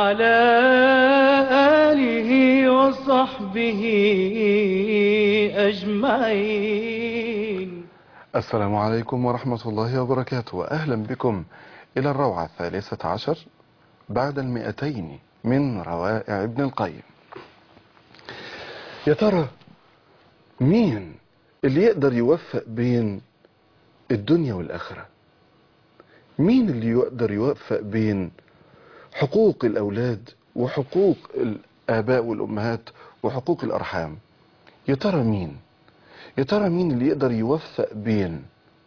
وعلى آله وصحبه أجمعين السلام عليكم ورحمة الله وبركاته وأهلا بكم إلى الروعة الثالثة عشر بعد المئتين من روائع ابن القيم يا ترى مين اللي يقدر يوفق بين الدنيا والآخرة مين اللي يقدر يوفق بين حقوق الأولاد وحقوق الآباء والأمهات وحقوق الأرحام يا ترى مين يا ترى مين اللي يقدر يوفق بين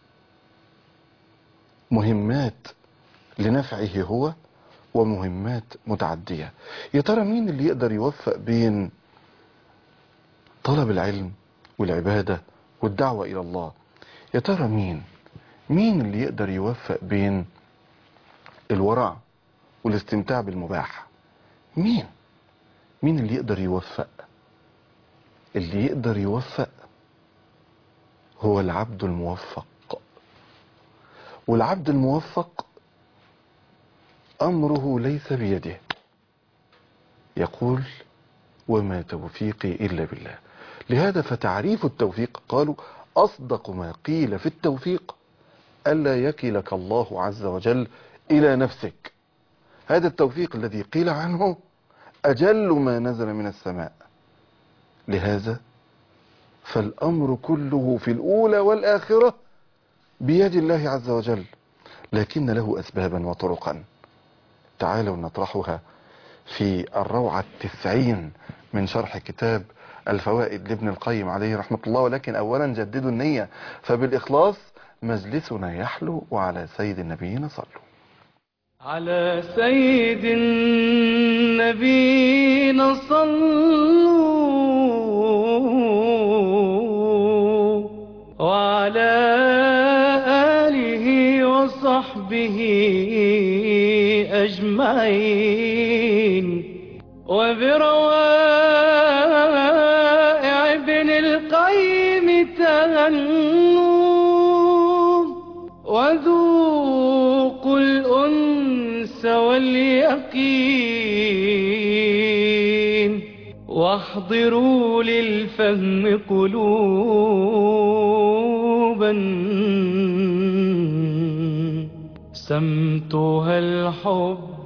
مهمات لنفعه هو ومهمات متعدية يا ترى مين اللي يقدر يوفق بين طلب العلم والعبادة والدعوة إلى الله يا ترى مين مين اللي يقدر يوفق بين الورع والاستمتاع بالمباح مين مين اللي يقدر يوفق اللي يقدر يوفق هو العبد الموفق والعبد الموفق أمره ليس بيده يقول وما توفيقي إلا بالله لهذا فتعريف التوفيق قالوا أصدق ما قيل في التوفيق ألا يكلك الله عز وجل إلى نفسك هذا التوفيق الذي قيل عنه أجل ما نزل من السماء لهذا فالأمر كله في الأولى والآخرة بيد الله عز وجل لكن له أسبابا وطرقا تعالوا نطرحها في الروعة التسعين من شرح كتاب الفوائد لابن القيم عليه رحمة الله ولكن أولا جددوا النية فبالإخلاص مجلسنا يحلو وعلى سيد النبيين صلوا على سيد النبينا صلوا وعلى آله وصحبه أجمعين وبروائع ابن القيم تهنوا وذوقوا الأنس واليقين واحضروا للفهم قلوبا سمتها الحب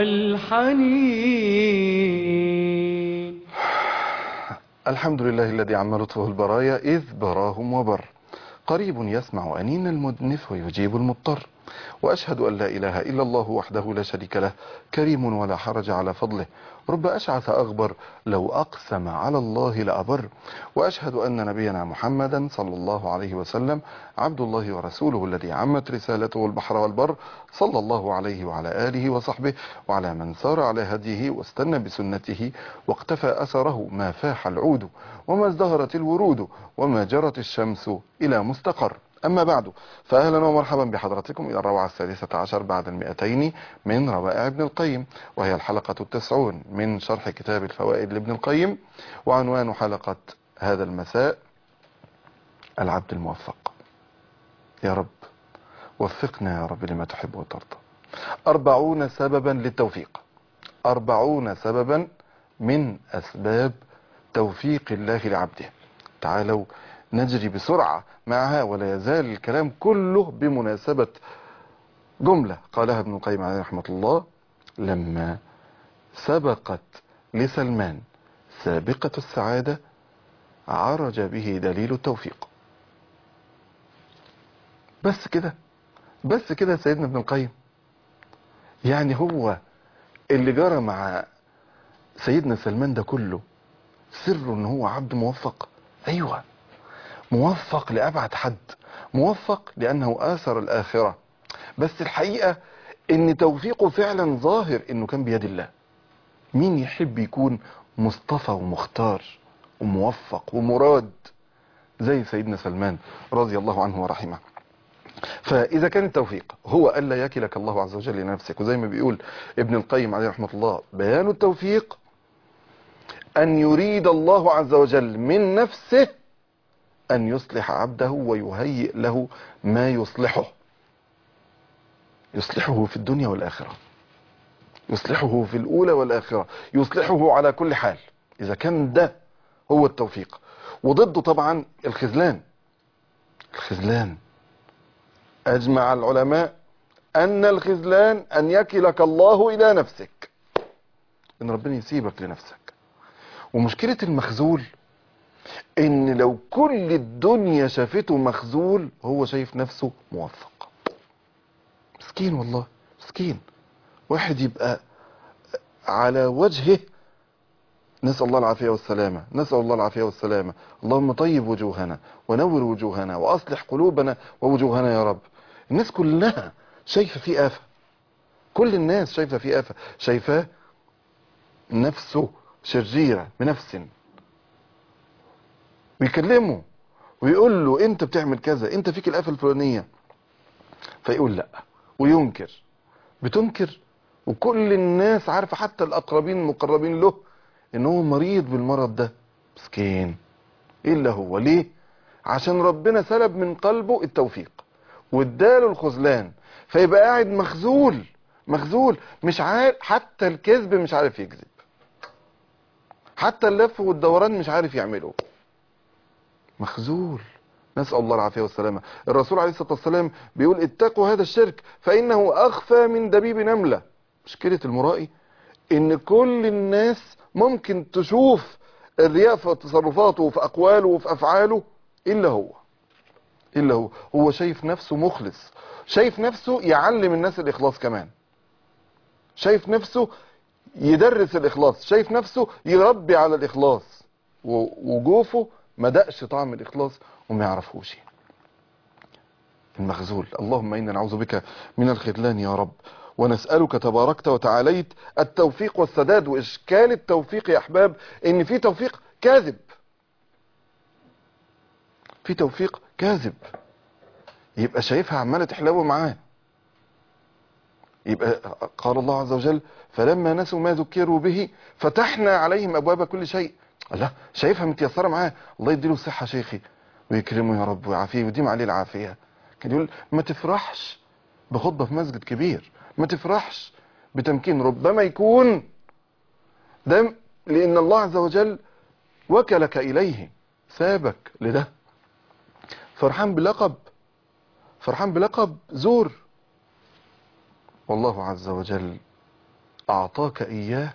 والحنين الحمد لله الذي عم لطفه البرايا إذ براهم وبر قريب يسمع أنين المدنف ويجيب المضطر وأشهد أن لا إله إلا الله وحده لا شريك له كريم ولا حرج على فضله رب أشعث أغبر لو أقسم على الله لأبر وأشهد أن نبينا محمدا صلى الله عليه وسلم عبد الله ورسوله الذي عمت رسالته البحر والبر صلى الله عليه وعلى آله وصحبه وعلى من سار على هديه واستنى بسنته واقتفى أثره ما فاح العود وما ازدهرت الورود وما جرت الشمس إلى مستقر أما بعد فأهلا ومرحبا بحضراتكم إلى الروعة السادسة عشر بعد المئتين من روائع ابن القيم وهي الحلقة التسعون من شرح كتاب الفوائد لابن القيم وعنوان حلقة هذا المساء العبد الموفق يا رب وفقنا يا رب لما تحب وترضى أربعون سببا للتوفيق أربعون سببا من أسباب توفيق الله لعبده تعالوا نجري بسرعة معها ولا يزال الكلام كله بمناسبة جملة قالها ابن القيم عليه رحمة الله لما سبقت لسلمان سابقة السعادة عرج به دليل التوفيق بس كده بس كده سيدنا ابن القيم يعني هو اللي جرى مع سيدنا سلمان ده كله سر ان هو عبد موفق ايوه موفق لأبعد حد موفق لأنه آثر الآخرة بس الحقيقة ان توفيقه فعلا ظاهر انه كان بيد الله مين يحب يكون مصطفى ومختار وموفق ومراد زي سيدنا سلمان رضي الله عنه ورحمه فإذا كان التوفيق هو ألا يكلك الله عز وجل لنفسك وزي ما بيقول ابن القيم عليه رحمة الله بيان التوفيق أن يريد الله عز وجل من نفسه أن يصلح عبده ويهيئ له ما يصلحه يصلحه في الدنيا والآخرة يصلحه في الأولى والآخرة يصلحه على كل حال إذا كان ده هو التوفيق وضده طبعا الخذلان الخذلان أجمع العلماء أن الخذلان أن يكلك الله إلى نفسك إن ربنا يسيبك لنفسك ومشكلة المخذول إن لو كل الدنيا شافته مخذول هو شايف نفسه موفق مسكين والله مسكين واحد يبقى على وجهه نسأل الله العافية والسلامة نسأل الله العافية والسلامة اللهم طيب وجوهنا ونور وجوهنا وأصلح قلوبنا ووجوهنا يا رب الناس كلها شايفة في آفة كل الناس شايفة في آفة شايفاه نفسه شريرة بنفس ويكلمه ويقول له انت بتعمل كذا انت فيك الآفة الفلانية فيقول لا وينكر بتنكر وكل الناس عارفة حتى الأقربين المقربين له ان هو مريض بالمرض ده مسكين الا هو ليه عشان ربنا سلب من قلبه التوفيق واداله الخذلان فيبقى قاعد مخذول مخذول مش عارف حتى الكذب مش عارف يكذب حتى اللف والدوران مش عارف يعمله مخذول نسأل الله العافية والسلامة الرسول عليه الصلاة والسلام بيقول اتقوا هذا الشرك فإنه أخفى من دبيب نملة مشكلة المرائي ان كل الناس ممكن تشوف الرياء في تصرفاته وفي أقواله وفي أفعاله إلا هو إلا هو هو شايف نفسه مخلص شايف نفسه يعلم الناس الإخلاص كمان شايف نفسه يدرس الإخلاص شايف نفسه يربي على الإخلاص و- وجوفه ما دقش طعم الإخلاص وما يعرفوش المخزول اللهم إنا نعوذ بك من الخذلان يا رب ونسألك تباركت وتعاليت التوفيق والسداد وإشكال التوفيق يا أحباب إن في توفيق كاذب في توفيق كاذب يبقى شايفها عمالة تحلو معاه يبقى قال الله عز وجل فلما نسوا ما ذكروا به فتحنا عليهم أبواب كل شيء الله شايفها متيسرة معاه الله يديله الصحة شيخي ويكرمه يا رب ويعافيه ويديم عليه العافية كان يقول ما تفرحش بخطبة في مسجد كبير ما تفرحش بتمكين ربما يكون ده لأن الله عز وجل وكلك إليه سابك لده فرحان بلقب فرحان بلقب زور والله عز وجل أعطاك إياه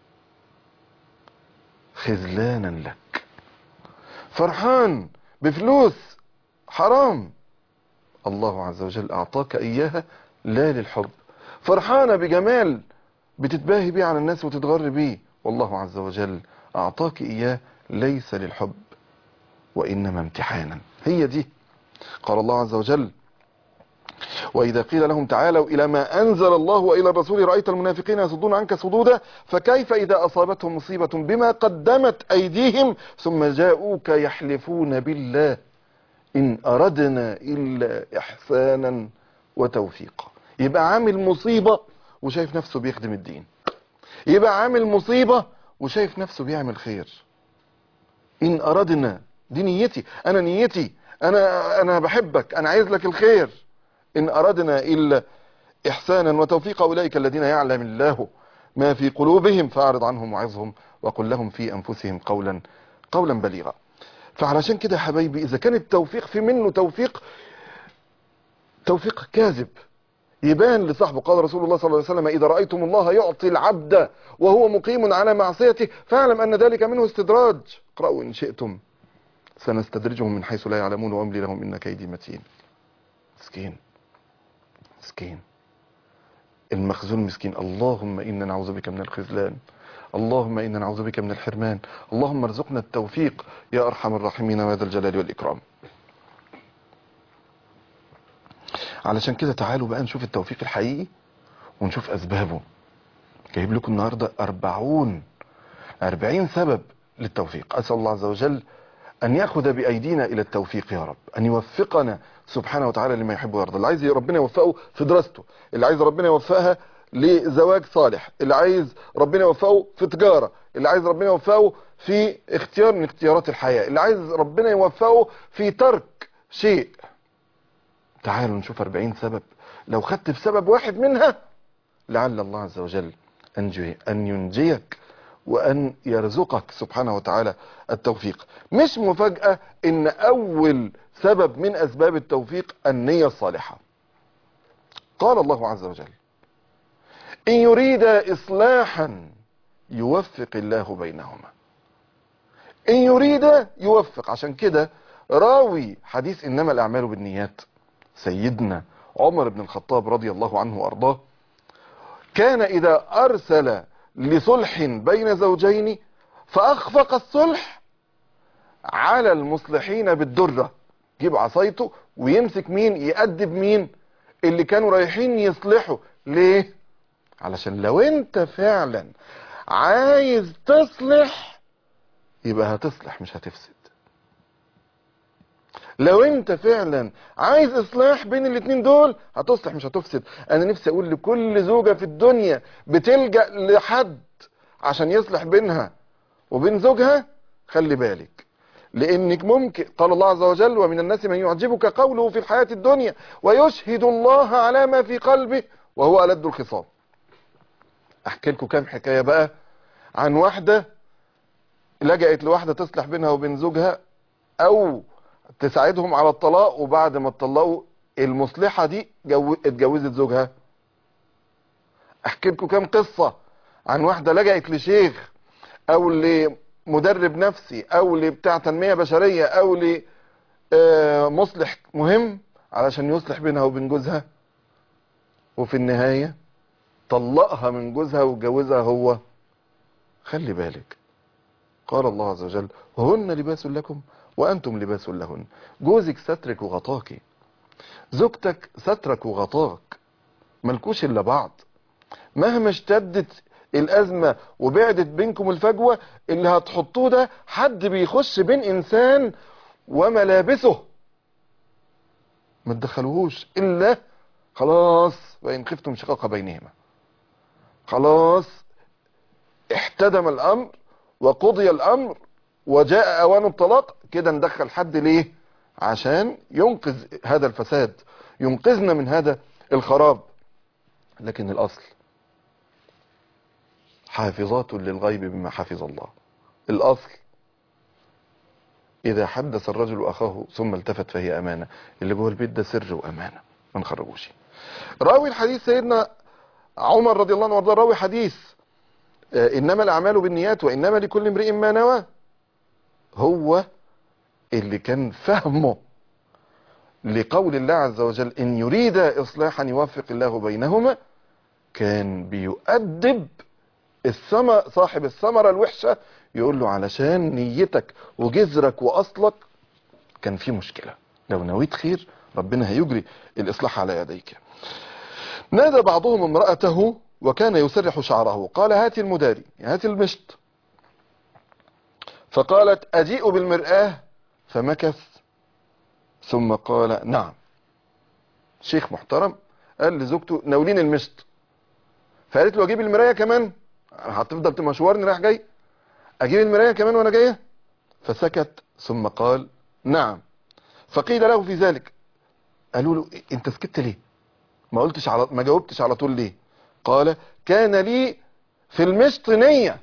خذلانا لك فرحان بفلوس حرام الله عز وجل أعطاك إياها لا للحب فرحانة بجمال بتتباهي بيه على الناس وتتغر بيه والله عز وجل أعطاك إياه ليس للحب وإنما امتحانا هي دي قال الله عز وجل وإذا قيل لهم تعالوا إلى ما أنزل الله وإلى الرسول رأيت المنافقين يصدون عنك صدودا فكيف إذا أصابتهم مصيبة بما قدمت أيديهم ثم جاءوك يحلفون بالله إن أردنا إلا إحسانا وتوفيقا يبقى عامل مصيبة وشايف نفسه بيخدم الدين يبقى عامل مصيبة وشايف نفسه بيعمل خير إن أردنا دي نيتي أنا نيتي أنا أنا بحبك أنا عايز لك الخير إن أردنا إلا إحسانا وتوفيقا أولئك الذين يعلم الله ما في قلوبهم فأعرض عنهم وعظهم وقل لهم في أنفسهم قولا قولا بليغا فعلشان كده يا حبايبي إذا كان التوفيق في منه توفيق توفيق كاذب يبان لصاحبه قال رسول الله صلى الله عليه وسلم إذا رأيتم الله يعطي العبد وهو مقيم على معصيته فاعلم أن ذلك منه استدراج اقرأوا إن شئتم سنستدرجهم من حيث لا يعلمون وأملي لهم إن كيدي متين مسكين مسكين المخزون مسكين اللهم إنا نعوذ بك من الخذلان اللهم إنا نعوذ بك من الحرمان اللهم ارزقنا التوفيق يا أرحم الراحمين ويا ذا الجلال والإكرام علشان كده تعالوا بقى نشوف التوفيق الحقيقي ونشوف أسبابه جايب لكم النهاردة أربعون أربعين سبب للتوفيق أسأل الله عز وجل أن يأخذ بأيدينا إلى التوفيق يا رب أن يوفقنا سبحانه وتعالى لما يحب ويرضى اللي عايز ربنا يوفقه في دراسته اللي عايز ربنا يوفقها لزواج صالح اللي عايز ربنا يوفقه في تجارة اللي عايز ربنا يوفقه في اختيار من اختيارات الحياة اللي عايز ربنا يوفقه في ترك شيء تعالوا نشوف 40 سبب لو خدت بسبب واحد منها لعل الله عز وجل أن أن ينجيك وأن يرزقك سبحانه وتعالى التوفيق مش مفاجأة إن أول سبب من أسباب التوفيق النية الصالحة قال الله عز وجل إن يريد إصلاحا يوفق الله بينهما إن يريد يوفق عشان كده راوي حديث إنما الأعمال بالنيات سيدنا عمر بن الخطاب رضي الله عنه وأرضاه كان إذا أرسل لصلح بين زوجين فأخفق الصلح على المصلحين بالدرة يجيب عصايته ويمسك مين يأدب مين اللي كانوا رايحين يصلحوا ليه علشان لو انت فعلا عايز تصلح يبقى هتصلح مش هتفسد لو انت فعلا عايز اصلاح بين الاتنين دول هتصلح مش هتفسد انا نفسي اقول لكل زوجة في الدنيا بتلجأ لحد عشان يصلح بينها وبين زوجها خلي بالك لانك ممكن قال الله عز وجل ومن الناس من يعجبك قوله في الحياة الدنيا ويشهد الله على ما في قلبه وهو ألد الخصام احكي لكم كام حكاية بقى عن واحدة لجأت لواحدة تصلح بينها وبين زوجها او تساعدهم على الطلاق وبعد ما اتطلقوا المصلحة دي جو... اتجوزت زوجها احكي لكم كام قصة عن واحدة لجأت لشيخ او لمدرب نفسي او لبتاع تنمية بشرية او لمصلح مهم علشان يصلح بينها وبين جوزها وفي النهاية طلقها من جوزها وجوزها هو خلي بالك قال الله عز وجل وهن لباس لكم وأنتم لباس لهن جوزك سترك وغطاك زوجتك سترك وغطاك ملكوش إلا بعض مهما اشتدت الأزمة وبعدت بينكم الفجوة اللي هتحطوه ده حد بيخش بين إنسان وملابسه ما تدخلوهوش إلا خلاص وإن خفتم شقاق بينهما خلاص احتدم الأمر وقضي الأمر وجاء اوان الطلاق كده ندخل حد ليه عشان ينقذ هذا الفساد ينقذنا من هذا الخراب لكن الاصل حافظات للغيب بما حفظ الله الاصل اذا حدث الرجل اخاه ثم التفت فهي امانة اللي جوه البيت ده سر وامانة ما نخرجوش راوي الحديث سيدنا عمر رضي الله عنه وارضاه راوي حديث انما الاعمال بالنيات وانما لكل امرئ ما نوى هو اللي كان فهمه لقول الله عز وجل إن يريد إصلاحا يوفق الله بينهما كان بيؤدب السما صاحب الثمرة الوحشة يقول له علشان نيتك وجذرك وأصلك كان في مشكلة لو نويت خير ربنا هيجري الإصلاح على يديك نادى بعضهم امرأته وكان يسرح شعره قال هات المداري هات المشط فقالت أجيء بالمرآة فمكث ثم قال نعم شيخ محترم قال لزوجته ناولين المشط فقالت له اجيب المراية كمان هتفضل تمشورني رايح جاي اجيب المراية كمان وانا جاية فسكت ثم قال نعم فقيل له في ذلك قالوا له انت سكت ليه ما قلتش على ما جاوبتش على طول ليه قال كان لي في المشط نيه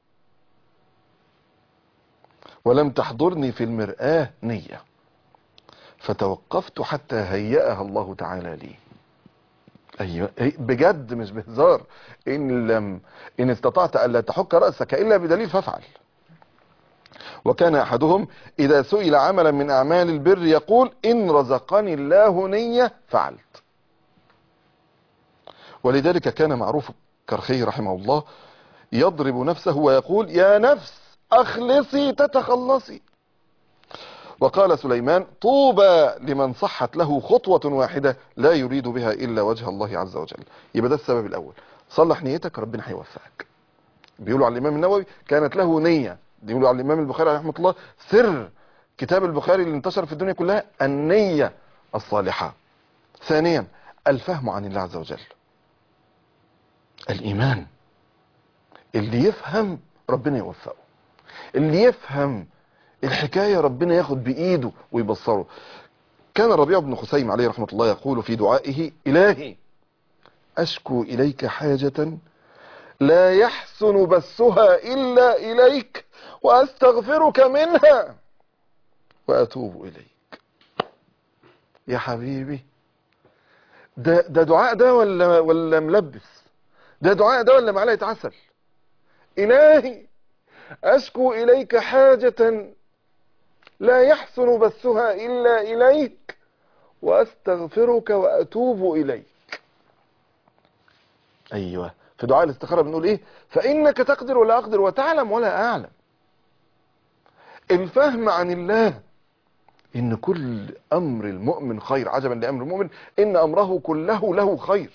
ولم تحضرني في المرآة نية فتوقفت حتى هيأها الله تعالى لي أيوة بجد مش بهزار إن لم إن استطعت ألا تحك رأسك إلا بدليل فافعل وكان أحدهم إذا سئل عملا من أعمال البر يقول إن رزقني الله نية فعلت ولذلك كان معروف كرخي رحمه الله يضرب نفسه ويقول يا نفس أخلصي تتخلصي وقال سليمان طوبى لمن صحت له خطوة واحدة لا يريد بها إلا وجه الله عز وجل يبقى ده السبب الأول صلح نيتك ربنا هيوفقك بيقولوا على الإمام النووي كانت له نية بيقولوا على الإمام البخاري رحمه الله سر كتاب البخاري اللي انتشر في الدنيا كلها النية الصالحة ثانيا الفهم عن الله عز وجل الإيمان اللي يفهم ربنا يوفقه اللي يفهم الحكاية ربنا ياخد بإيده ويبصره كان الربيع بن خسيم عليه رحمة الله يقول في دعائه إلهي أشكو إليك حاجة لا يحسن بثها إلا إليك وأستغفرك منها وأتوب إليك يا حبيبي ده, ده دعاء ده ولا, ولا ملبس ده دعاء ده ولا معلقة عسل إلهي أشكو إليك حاجة لا يحسن بثها إلا إليك وأستغفرك وأتوب إليك أيوة في دعاء الاستخارة بنقول إيه فإنك تقدر ولا أقدر وتعلم ولا أعلم الفهم عن الله إن كل أمر المؤمن خير عجبا لأمر المؤمن إن أمره كله له خير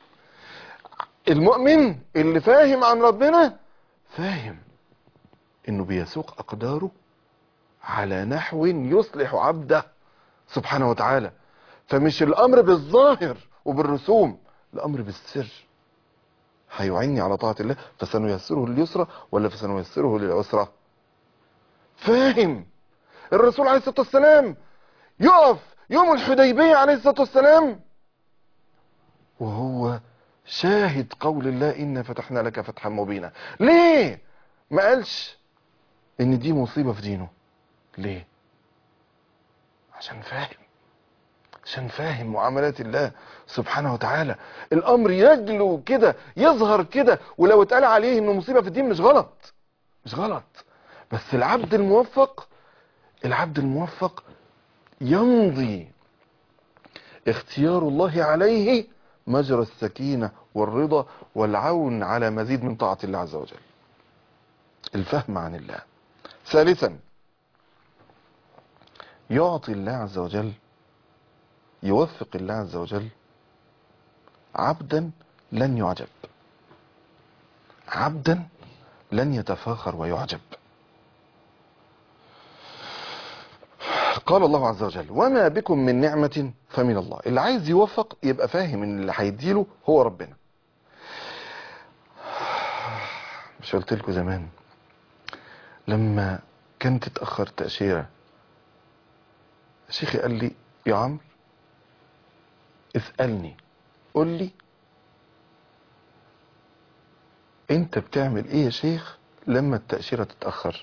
المؤمن اللي فاهم عن ربنا فاهم إنه بيسوق أقداره على نحو يصلح عبده سبحانه وتعالى فمش الأمر بالظاهر وبالرسوم الأمر بالسر هيعني على طاعة الله فسنيسره لليسرى ولا فسنيسره للعسرى فاهم الرسول عليه الصلاة والسلام يقف يوم الحديبية عليه الصلاة والسلام وهو شاهد قول الله إنا فتحنا لك فتحا مبينا ليه ما قالش ان دي مصيبة في دينه ليه عشان فاهم عشان فاهم معاملات الله سبحانه وتعالى الامر يجلو كده يظهر كده ولو اتقال عليه انه مصيبة في الدين مش غلط مش غلط بس العبد الموفق العبد الموفق يمضي اختيار الله عليه مجرى السكينة والرضا والعون على مزيد من طاعة الله عز وجل الفهم عن الله ثالثا يعطي الله عز وجل يوفق الله عز وجل عبدا لن يعجب عبدا لن يتفاخر ويعجب قال الله عز وجل وما بكم من نعمة فمن الله اللي عايز يوفق يبقى فاهم ان اللي هيديله هو ربنا مش قلت لكم زمان لما كانت تتأخر تأشيرة شيخي قال لي يا عمرو اسألني قول لي انت بتعمل ايه يا شيخ لما التأشيرة تتأخر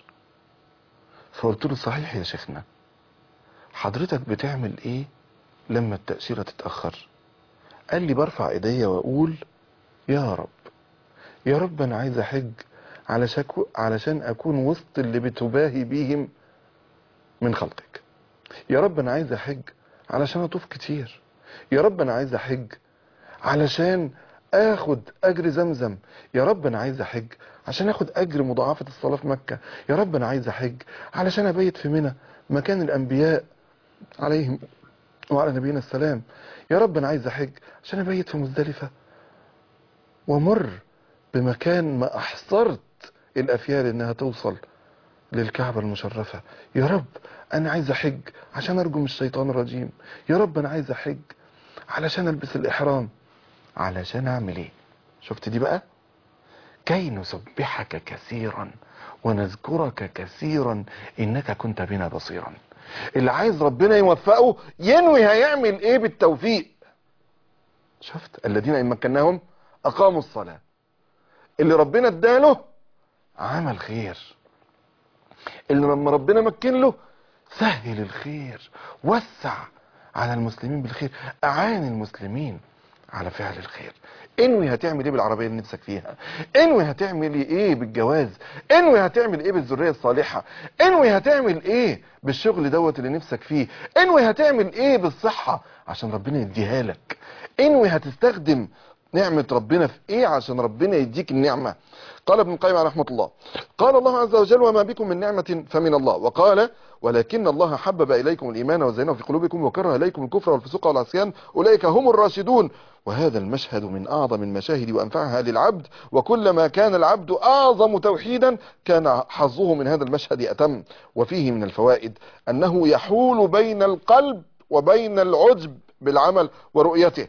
فقلت له صحيح يا شيخنا حضرتك بتعمل ايه لما التأشيرة تتأخر قال لي برفع ايديا واقول يا رب يا رب انا عايز احج علشان علشان اكون وسط اللي بتباهي بيهم من خلقك يا رب انا عايز احج علشان اطوف كتير يا رب انا عايز احج علشان اخد اجر زمزم يا رب انا عايز احج عشان اخد اجر مضاعفة الصلاة في مكة يا رب انا عايز احج علشان ابيت في منى مكان الانبياء عليهم وعلى نبينا السلام يا رب انا عايز احج عشان ابيت في مزدلفة ومر بمكان ما احصرت الافيال انها توصل للكعبة المشرفة يا رب انا عايز احج عشان ارجو من الشيطان الرجيم يا رب انا عايز احج علشان البس الاحرام علشان اعمل ايه شفت دي بقى كي نسبحك كثيرا ونذكرك كثيرا انك كنت بنا بصيرا اللي عايز ربنا يوفقه ينوي هيعمل ايه بالتوفيق شفت الذين ان مكناهم اقاموا الصلاة اللي ربنا اداله عمل خير اللي لما ربنا مكن له سهل الخير وسع على المسلمين بالخير اعان المسلمين على فعل الخير انوي هتعمل ايه بالعربيه اللي نفسك فيها انوي هتعمل ايه بالجواز انوي هتعمل ايه بالذريه الصالحه انوي هتعمل ايه بالشغل دوت اللي نفسك فيه انوي هتعمل ايه بالصحه عشان ربنا يديها لك انوي هتستخدم نعمة ربنا في ايه عشان ربنا يديك النعمة قال ابن القيم رحمة الله قال الله عز وجل وما بكم من نعمة فمن الله وقال ولكن الله حبب إليكم الإيمان وزينه في قلوبكم وكره إليكم الكفر والفسوق والعصيان أولئك هم الراشدون وهذا المشهد من أعظم المشاهد وأنفعها للعبد وكلما كان العبد أعظم توحيدا كان حظه من هذا المشهد أتم وفيه من الفوائد أنه يحول بين القلب وبين العجب بالعمل ورؤيته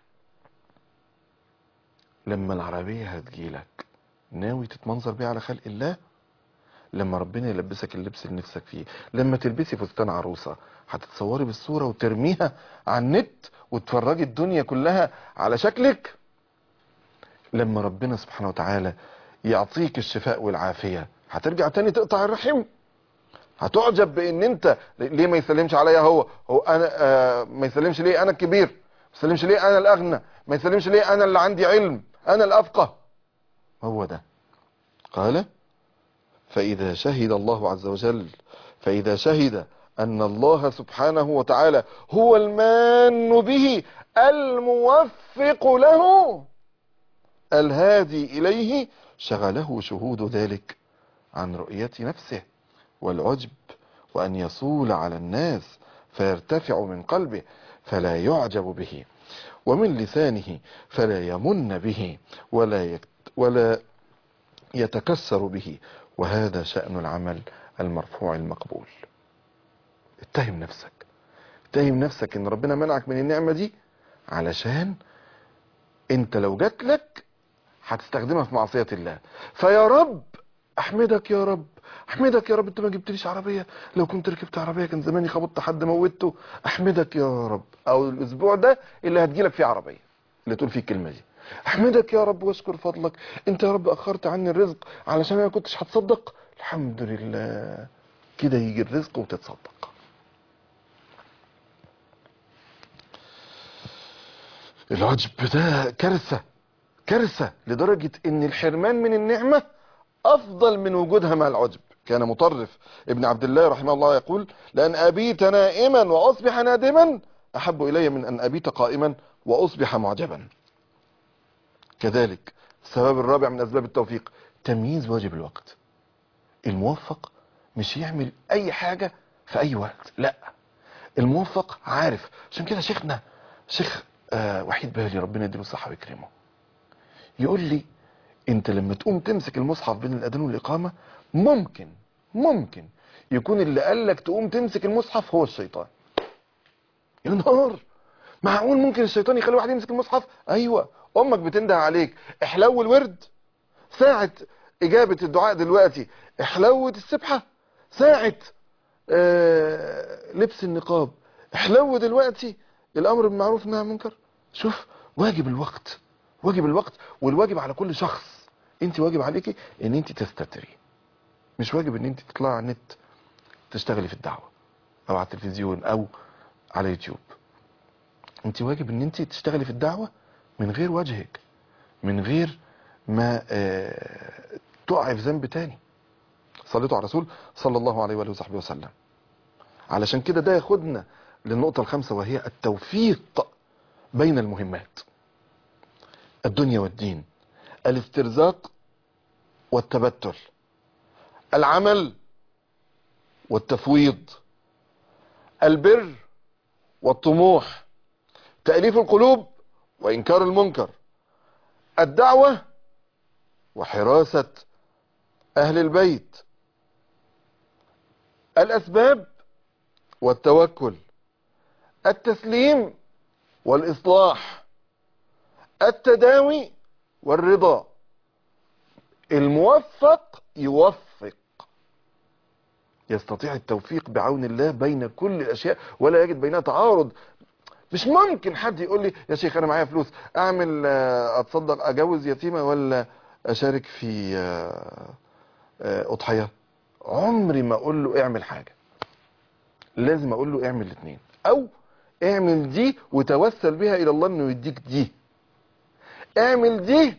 لما العربية هتجيلك ناوي تتمنظر بيها على خلق الله لما ربنا يلبسك اللبس اللي نفسك فيه لما تلبسي فستان عروسة هتتصوري بالصورة وترميها على النت وتفرجي الدنيا كلها على شكلك لما ربنا سبحانه وتعالى يعطيك الشفاء والعافية هترجع تاني تقطع الرحم هتعجب بان انت ليه ما يسلمش عليا هو هو انا آه ما يسلمش ليه انا الكبير ما يسلمش ليه انا الاغنى ما يسلمش ليه انا اللي عندي علم انا الافقه هو ده قال فاذا شهد الله عز وجل فاذا شهد ان الله سبحانه وتعالى هو المان به الموفق له الهادي اليه شغله شهود ذلك عن رؤية نفسه والعجب وأن يصول على الناس فيرتفع من قلبه فلا يعجب به ومن لسانه فلا يمن به ولا يكت ولا يتكسر به وهذا شأن العمل المرفوع المقبول اتهم نفسك اتهم نفسك ان ربنا منعك من النعمة دي علشان انت لو جات لك هتستخدمها في معصية الله فيا رب احمدك يا رب احمدك يا رب انت ما جبتليش عربية لو كنت ركبت عربية كان زماني خبطت حد موته احمدك يا رب او الاسبوع ده اللي هتجيلك فيه عربية اللي تقول فيه الكلمة دي احمدك يا رب واشكر فضلك انت يا رب اخرت عني الرزق علشان انا كنتش هتصدق الحمد لله كده يجي الرزق وتتصدق العجب ده كارثة كارثة لدرجة ان الحرمان من النعمة افضل من وجودها مع العجب كان مطرف ابن عبد الله رحمه الله يقول لان ابيت نائما واصبح نادما احب الي من ان ابيت قائما واصبح معجبا كذلك السبب الرابع من اسباب التوفيق تمييز واجب الوقت الموفق مش يعمل اي حاجة في اي وقت لا الموفق عارف عشان كده شيخنا شيخ آه وحيد بالي ربنا يديله الصحة ويكرمه يقول لي انت لما تقوم تمسك المصحف بين الاذان والاقامه ممكن ممكن يكون اللي قال لك تقوم تمسك المصحف هو الشيطان يا نهار معقول ممكن الشيطان يخلي واحد يمسك المصحف ايوه امك بتنده عليك احلو الورد ساعه اجابه الدعاء دلوقتي احلوت السبحه ساعه آه لبس النقاب احلو دلوقتي الامر بالمعروف والنهي عن المنكر شوف واجب الوقت واجب الوقت والواجب على كل شخص انت واجب عليكي ان انت تستتري مش واجب ان انت تطلعي على النت تشتغلي في الدعوة او على التلفزيون او على يوتيوب انت واجب ان انت تشتغلي في الدعوة من غير وجهك من غير ما اه تقعي في ذنب تاني صليتوا على الرسول صلى الله عليه وآله وصحبه وسلم علشان كده ده ياخدنا للنقطة الخامسة وهي التوفيق بين المهمات الدنيا والدين الاسترزاق والتبتل العمل والتفويض البر والطموح تأليف القلوب وإنكار المنكر الدعوة وحراسة أهل البيت الأسباب والتوكل التسليم والإصلاح التداوي والرضا الموفق يوفق يستطيع التوفيق بعون الله بين كل الأشياء ولا يجد بينها تعارض مش ممكن حد يقول لي يا شيخ أنا معايا فلوس أعمل أتصدق أجوز يتيمة ولا أشارك في أضحية عمري ما أقول له اعمل حاجة لازم أقول له اعمل الاثنين أو اعمل دي وتوسل بها إلى الله أنه يديك دي اعمل دي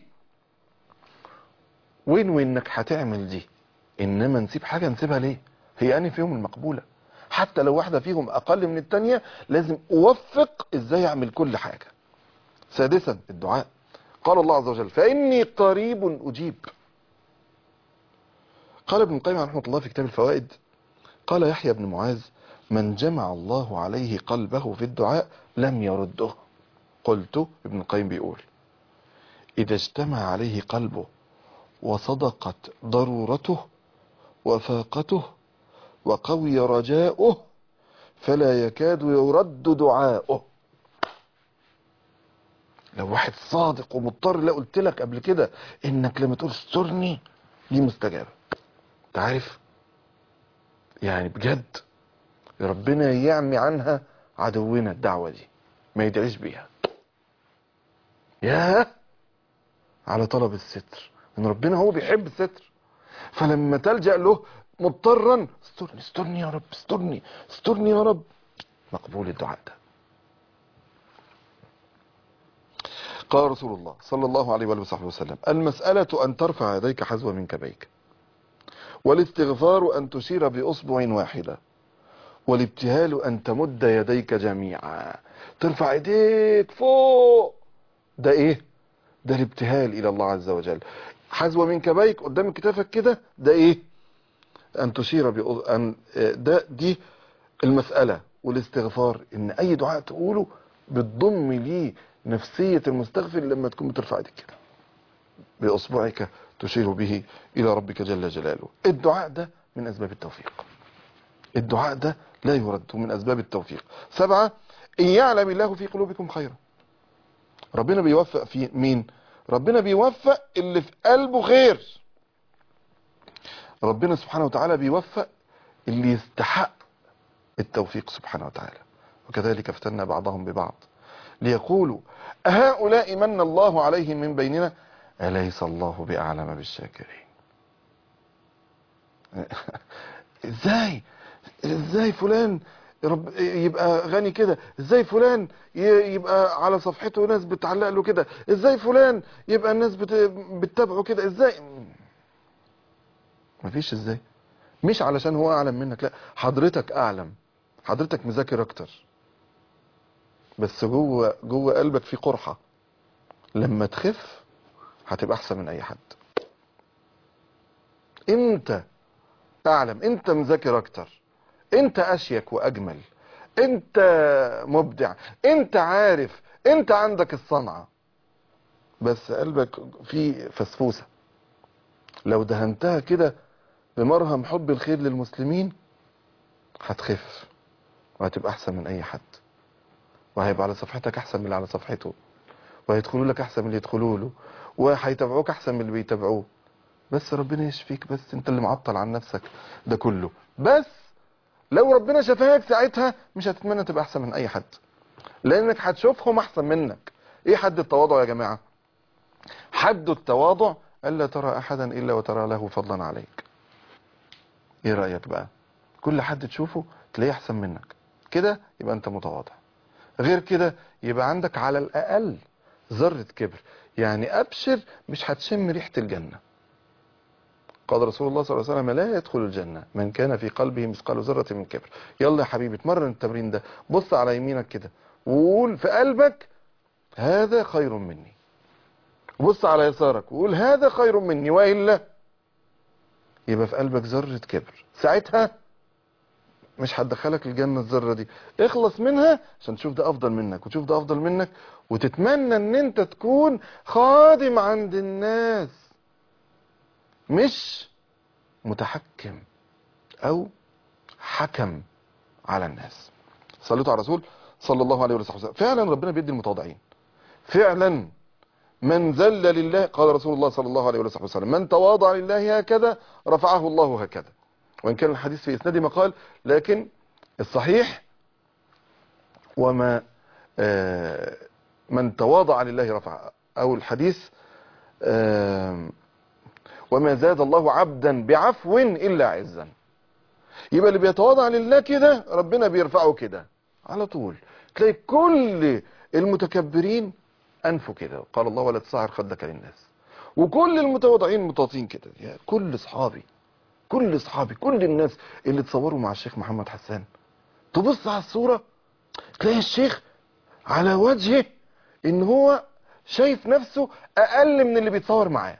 وين وانك هتعمل دي انما نسيب حاجة نسيبها ليه هي اني فيهم المقبولة حتى لو واحدة فيهم اقل من التانية لازم اوفق ازاي اعمل كل حاجة سادسا الدعاء قال الله عز وجل فاني قريب اجيب قال ابن القيم رحمه الله في كتاب الفوائد قال يحيى بن معاذ من جمع الله عليه قلبه في الدعاء لم يرده قلت ابن القيم بيقول إذا اجتمع عليه قلبه وصدقت ضرورته وفاقته وقوي رجاؤه فلا يكاد يرد دعاؤه لو واحد صادق ومضطر لا قلت لك قبل كده انك لما تقول استرني دي مستجابة تعرف يعني بجد ربنا يعمي عنها عدونا الدعوة دي ما يدعيش بيها ياه على طلب الستر ان ربنا هو بيحب الستر فلما تلجأ له مضطرا استرني استرني يا رب استرني استرني يا رب مقبول الدعاء ده قال رسول الله صلى الله عليه وآله وصحبه وسلم المسألة أن ترفع يديك حذو من كبيك والاستغفار أن تشير بأصبع واحدة والابتهال أن تمد يديك جميعا ترفع يديك فوق ده ايه ده الابتهال إلى الله عز وجل حذو من كبيك قدام كتافك كده ده ايه أن تشير بأص... أن ده دي المسألة والاستغفار إن أي دعاء تقوله بتضم ليه نفسية المستغفر لما تكون بترفع ايدك كده بإصبعك تشير به إلى ربك جل جلاله الدعاء ده من أسباب التوفيق الدعاء ده لا يرد من أسباب التوفيق سبعة إن يعلم الله في قلوبكم خيرا ربنا بيوفق في مين ربنا بيوفق اللي في قلبه خير ربنا سبحانه وتعالى بيوفق اللي يستحق التوفيق سبحانه وتعالى وكذلك فتنا بعضهم ببعض ليقولوا أهؤلاء من الله عليهم من بيننا أليس الله بأعلم بالشاكرين ازاي ازاي فلان رب يبقى غني كده ازاي فلان ي- يبقى على صفحته ناس بتعلق له كده ازاي فلان يبقى الناس بت... بتتابعه كده ازاي مفيش ازاي مش علشان هو اعلم منك لا حضرتك اعلم حضرتك مذاكر اكتر بس جوه جوه قلبك في قرحة لما تخف هتبقى احسن من اي حد انت اعلم انت مذاكر اكتر انت اشيك واجمل انت مبدع انت عارف انت عندك الصنعة بس قلبك فيه فسفوسة لو دهنتها كده بمرهم حب الخير للمسلمين هتخف وهتبقى احسن من اي حد وهيبقى على صفحتك احسن من اللي على صفحته وهيدخلوا لك احسن من اللي يدخلوا له وهيتابعوك احسن من اللي بيتابعوه بس ربنا يشفيك بس انت اللي معطل عن نفسك ده كله بس لو ربنا شفاك ساعتها مش هتتمنى تبقى احسن من اي حد لانك هتشوفهم احسن منك ايه حد التواضع يا جماعة حد التواضع الا ترى احدا الا وترى له فضلا عليك ايه رأيك بقى كل حد تشوفه تلاقيه احسن منك كده يبقى انت متواضع غير كده يبقى عندك على الاقل ذرة كبر يعني ابشر مش هتشم ريحة الجنة قال رسول الله صلى الله عليه وسلم لا يدخل الجنة من كان في قلبه مثقال ذرة من كبر يلا يا حبيبي اتمرن التمرين ده بص على يمينك كده وقول في قلبك هذا خير مني بص على يسارك وقول هذا خير مني وإلا يبقى في قلبك ذرة كبر ساعتها مش هتدخلك الجنة الذرة دي اخلص منها عشان تشوف ده افضل منك وتشوف ده افضل منك وتتمنى ان انت تكون خادم عند الناس مش متحكم او حكم على الناس صليتوا على الرسول صلى الله عليه وسلم فعلا ربنا بيدي المتواضعين فعلا من ذل لله قال رسول الله صلى الله عليه وسلم من تواضع لله هكذا رفعه الله هكذا وإن كان الحديث في إسناد مقال لكن الصحيح وما آه، من تواضع لله رفع أو الحديث آه، وما زاد الله عبدا بعفو إلا عزا يبقى اللي بيتواضع لله كده ربنا بيرفعه كده على طول تلاقي كل المتكبرين أنفوا كده قال الله ولا تصعر خدك للناس وكل المتواضعين متواضعين كده يا كل اصحابي كل اصحابي كل الناس اللي اتصوروا مع الشيخ محمد حسان تبص على الصورة تلاقي الشيخ على وجهه ان هو شايف نفسه اقل من اللي بيتصور معاه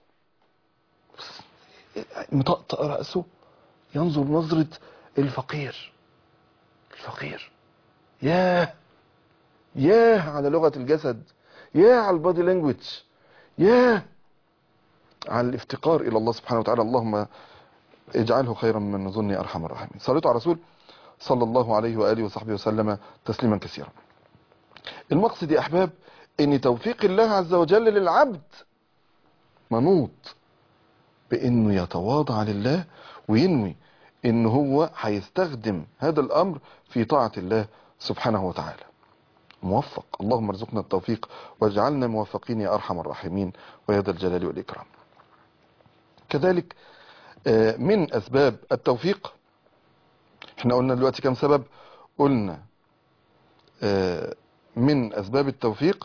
مطقطق رأسه ينظر نظرة الفقير الفقير ياه ياه على لغة الجسد ياه على البادي لانجوج ياه على الافتقار الى الله سبحانه وتعالى اللهم اجعله خيرا من نظني ارحم الراحمين صليت على الرسول صلى الله عليه واله وصحبه وسلم تسليما كثيرا المقصد يا احباب ان توفيق الله عز وجل للعبد منوط بانه يتواضع لله وينوي ان هو هيستخدم هذا الامر في طاعة الله سبحانه وتعالى موفق اللهم ارزقنا التوفيق واجعلنا موفقين يا أرحم الراحمين ويا ذا الجلال والإكرام كذلك آه، من أسباب التوفيق احنا قلنا دلوقتي كم سبب قلنا آه، من أسباب التوفيق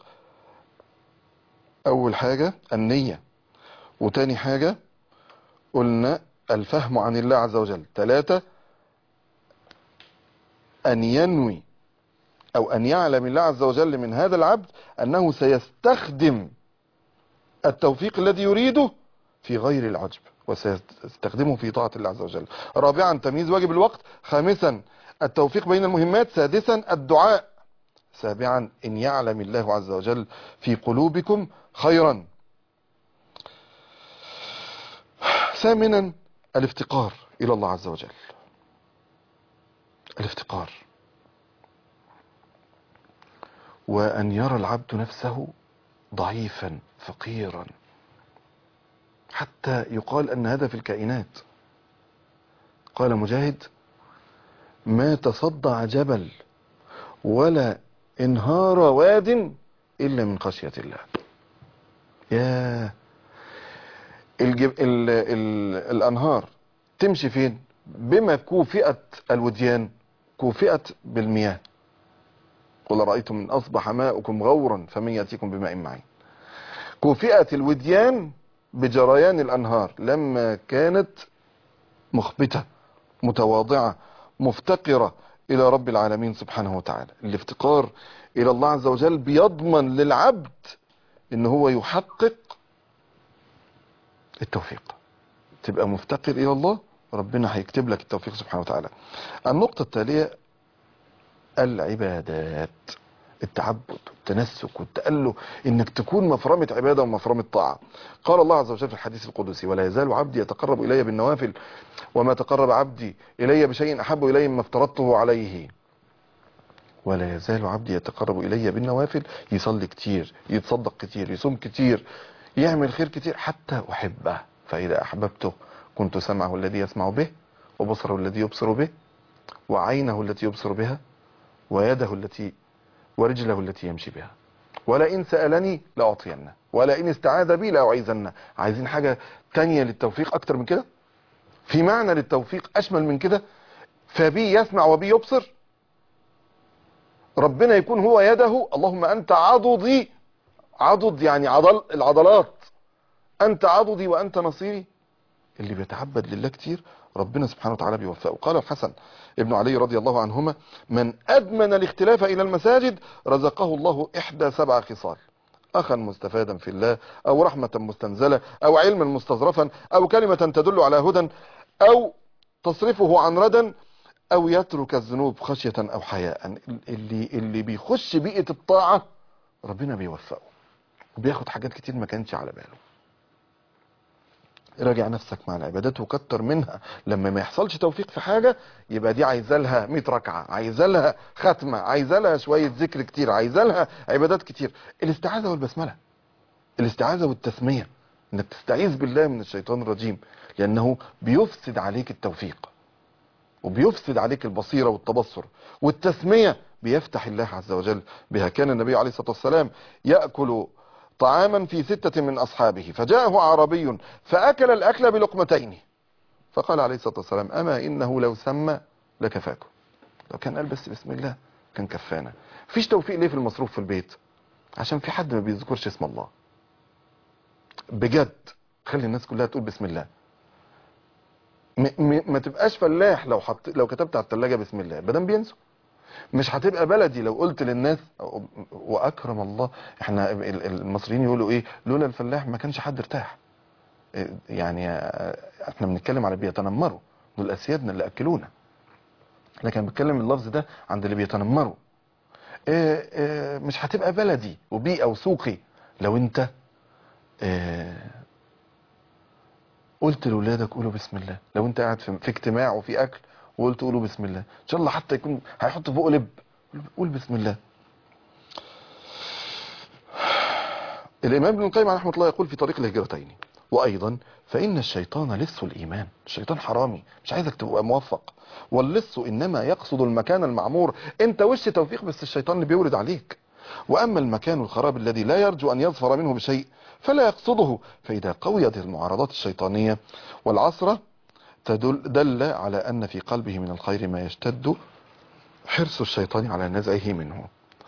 أول حاجة النية وتاني حاجة قلنا الفهم عن الله عز وجل ثلاثة أن ينوي أو أن يعلم الله عز وجل من هذا العبد أنه سيستخدم التوفيق الذي يريده في غير العجب وسيستخدمه في طاعة الله عز وجل رابعا تمييز واجب الوقت خامسا التوفيق بين المهمات سادسا الدعاء سابعا إن يعلم الله عز وجل في قلوبكم خيرا ثامنا الافتقار إلى الله عز وجل الافتقار وأن يرى العبد نفسه ضعيفا فقيرا حتى يقال أن هذا في الكائنات قال مجاهد ما تصدع جبل ولا انهار واد إلا من خشية الله يا الجب... ال... ال... الأنهار تمشي فين بما كوفئت الوديان كوفئت بالمياه قل رأيتم من أصبح ماؤكم غورا فمن يأتيكم بماء معين كوفئت الوديان بجريان الأنهار لما كانت مخبتة متواضعة مفتقرة إلى رب العالمين سبحانه وتعالى الافتقار إلى الله عز وجل بيضمن للعبد إن هو يحقق التوفيق تبقى مفتقر إلى الله ربنا هيكتب لك التوفيق سبحانه وتعالى النقطة التالية العبادات التعبد والتنسك والتأله انك تكون مفرمة عبادة ومفرمة طاعة قال الله عز وجل في الحديث القدسي ولا يزال عبدي يتقرب الي بالنوافل وما تقرب عبدي الي بشيء احب الي مما افترضته عليه ولا يزال عبدي يتقرب الي بالنوافل يصلي كتير يتصدق كتير يصوم كتير يعمل خير كتير حتى احبه فاذا احببته كنت سمعه الذي يسمع به وبصره الذي يبصر به وعينه التي يبصر بها ويده التي ورجله التي يمشي بها ولئن سألني لأعطينه ولئن استعاذ بي لأعيذنه عايزين حاجة تانية للتوفيق أكتر من كده في معنى للتوفيق أشمل من كده فبي يسمع وبي يبصر ربنا يكون هو يده اللهم أنت عضدي عضد يعني عضل العضلات أنت عضدي وأنت نصيري اللي بيتعبد لله كتير ربنا سبحانه وتعالى بيوفقه قال الحسن ابن علي رضي الله عنهما من أدمن الاختلاف إلى المساجد رزقه الله إحدى سبع خصال أخا مستفادا في الله أو رحمة مستنزلة أو علما مستظرفا أو كلمة تدل على هدى أو تصرفه عن ردى أو يترك الذنوب خشية أو حياء اللي, اللي بيخش بيئة الطاعة ربنا بيوفقه وبياخد حاجات كتير ما كانش على باله راجع نفسك مع العبادات وكتر منها لما ما يحصلش توفيق في حاجة يبقى دي عايزة لها 100 ركعة عايزة لها ختمة عايزة لها شوية ذكر كتير عايزة لها عبادات كتير الاستعاذة والبسملة الاستعاذة والتسمية انك تستعيذ بالله من الشيطان الرجيم لانه بيفسد عليك التوفيق وبيفسد عليك البصيرة والتبصر والتسمية بيفتح الله عز وجل بها كان النبي عليه الصلاة والسلام يأكل طعاما في ستة من أصحابه فجاءه عربي فأكل الأكل بلقمتين فقال عليه الصلاة والسلام أما إنه لو سمى لكفاكم لو كان قال بس بسم الله كان كفانا فيش توفيق ليه في المصروف في البيت عشان في حد ما بيذكرش اسم الله بجد خلي الناس كلها تقول بسم الله م م ما تبقاش فلاح لو حط لو كتبت على الثلاجه بسم الله بدل بينسوا مش هتبقى بلدي لو قلت للناس واكرم الله احنا المصريين يقولوا ايه لولا الفلاح ما كانش حد ارتاح يعني احنا بنتكلم على بيتنمروا دول اسيادنا اللي اكلونا لكن بتكلم اللفظ ده عند اللي بيتنمروا اه اه مش هتبقى بلدي وبيئة وسوقي لو انت اه قلت لولادك قولوا بسم الله لو انت قاعد في, في اجتماع وفي اكل وقلت قولوا بسم الله ان شاء الله حتى يكون هيحط فوق لب قول بسم الله الامام ابن القيم رحمه الله يقول في طريق الهجرتين وايضا فان الشيطان لص الايمان الشيطان حرامي مش عايزك تبقى موفق واللص انما يقصد المكان المعمور انت وش توفيق بس الشيطان اللي بيورد عليك وأما المكان الخراب الذي لا يرجو أن يظفر منه بشيء فلا يقصده فإذا قويت المعارضات الشيطانية والعصرة تدل دل على أن في قلبه من الخير ما يشتد حرص الشيطان على نزعه منه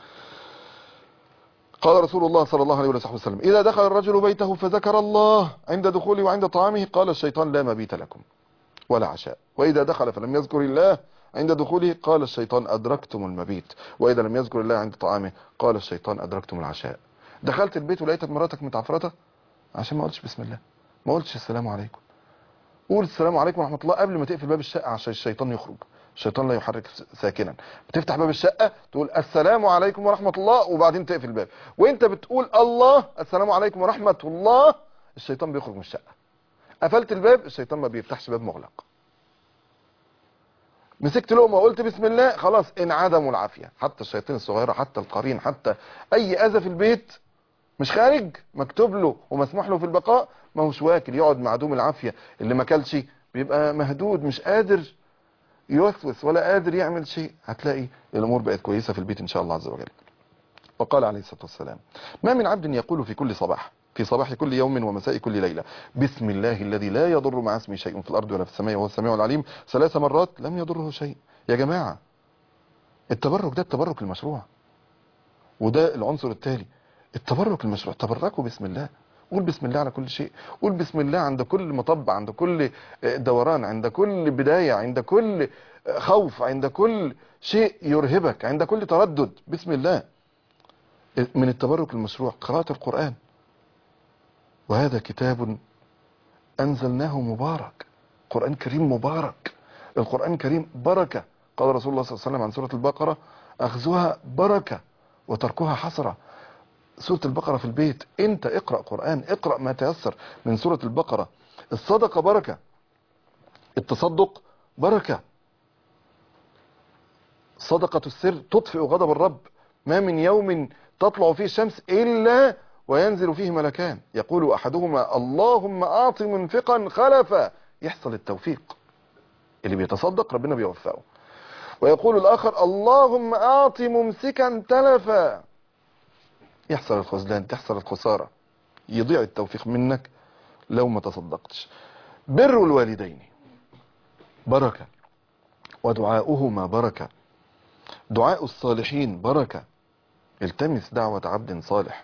قال رسول الله صلى الله عليه وسلم إذا دخل الرجل بيته فذكر الله عند دخوله وعند طعامه قال الشيطان لا مبيت لكم ولا عشاء وإذا دخل فلم يذكر الله عند دخوله قال الشيطان أدركتم المبيت وإذا لم يذكر الله عند طعامه قال الشيطان أدركتم العشاء دخلت البيت ولقيت مراتك متعفرته عشان ما قلتش بسم الله ما قلتش السلام عليكم قول السلام عليكم ورحمة الله قبل ما تقفل باب الشقة عشان الشيطان يخرج الشيطان لا يحرك ساكنا بتفتح باب الشقة تقول السلام عليكم ورحمة الله وبعدين تقفل الباب وانت بتقول الله السلام عليكم ورحمة الله الشيطان بيخرج من الشقة قفلت الباب الشيطان ما بيفتحش باب مغلق مسكت لقمه وقلت بسم الله خلاص انعدموا العافيه حتى الشياطين الصغيره حتى القرين حتى اي اذى في البيت مش خارج مكتوب له ومسموح له في البقاء ما هوش واكل يقعد معدوم العافيه اللي ما كلش بيبقى مهدود مش قادر يوسوس ولا قادر يعمل شيء هتلاقي الامور بقت كويسه في البيت ان شاء الله عز وجل وقال عليه الصلاه والسلام ما من عبد يقول في كل صباح في صباح كل يوم ومساء كل ليلة بسم الله الذي لا يضر مع اسمه شيء في الأرض ولا في السماء وهو السميع العليم ثلاث مرات لم يضره شيء يا جماعة التبرك ده التبرك المشروع وده العنصر التالي التبرك المشروع تبركوا بسم الله قول بسم الله على كل شيء قول بسم الله عند كل مطب عند كل دوران عند كل بداية عند كل خوف عند كل شيء يرهبك عند كل تردد بسم الله من التبرك المشروع قراءة القرآن وهذا كتاب أنزلناه مبارك قرآن كريم مبارك القرآن كريم بركة قال رسول الله صلى الله عليه وسلم عن سورة البقرة أخذها بركة وتركها حسرة سورة البقرة في البيت انت اقرأ قرآن اقرأ ما تيسر من سورة البقرة الصدقة بركة التصدق بركة صدقة السر تطفئ غضب الرب ما من يوم تطلع فيه الشمس إلا وينزل فيه ملكان يقول أحدهما اللهم أعط منفقا خلفا يحصل التوفيق اللي بيتصدق ربنا بيوفقه ويقول الآخر اللهم أعط ممسكا تلفا يحصل الخذلان تحصل الخسارة يضيع التوفيق منك لو ما تصدقتش بر الوالدين بركة ودعاؤهما بركة دعاء الصالحين بركة التمس دعوة عبد صالح